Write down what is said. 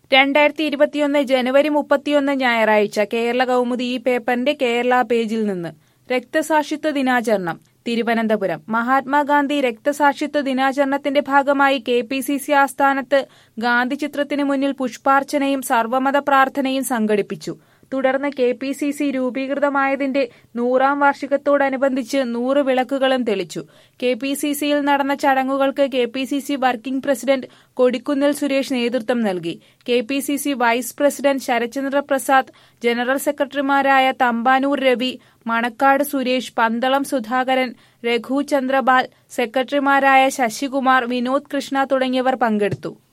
രണ്ടായിരത്തി ഇരുപത്തിയൊന്ന് ജനുവരി മുപ്പത്തിയൊന്ന് ഞായറാഴ്ച കേരള കൗമുദി ഈ പേപ്പറിന്റെ കേരള പേജിൽ നിന്ന് രക്തസാക്ഷിത്വ ദിനാചരണം തിരുവനന്തപുരം മഹാത്മാഗാന്ധി രക്തസാക്ഷിത്വ ദിനാചരണത്തിന്റെ ഭാഗമായി കെ പി സി സി ആസ്ഥാനത്ത് ഗാന്ധി ചിത്രത്തിന് മുന്നിൽ പുഷ്പാർച്ചനയും സർവമത പ്രാർത്ഥനയും സംഘടിപ്പിച്ചു തുടർന്ന് കെ പി സി സി രൂപീകൃതമായതിന്റെ നൂറാം വാർഷികത്തോടനുബന്ധിച്ച് നൂറ് വിളക്കുകളും തെളിച്ചു കെ പി സി സിയിൽ നടന്ന ചടങ്ങുകൾക്ക് K P C C working president Kodikunnil Suresh നേതൃത്വം നൽകി K P C C vice president Sarathchandra Prasad general സെക്രട്ടറിമാരായ തമ്പാനൂർ രവി മണക്കാട് സുരേഷ് പന്തളം സുധാകരൻ രഘു ചന്ദ്രപാൽ സെക്രട്ടറിമാരായ ശശികുമാർ വിനോദ് കൃഷ്ണ തുടങ്ങിയവർ പങ്കെടുത്തു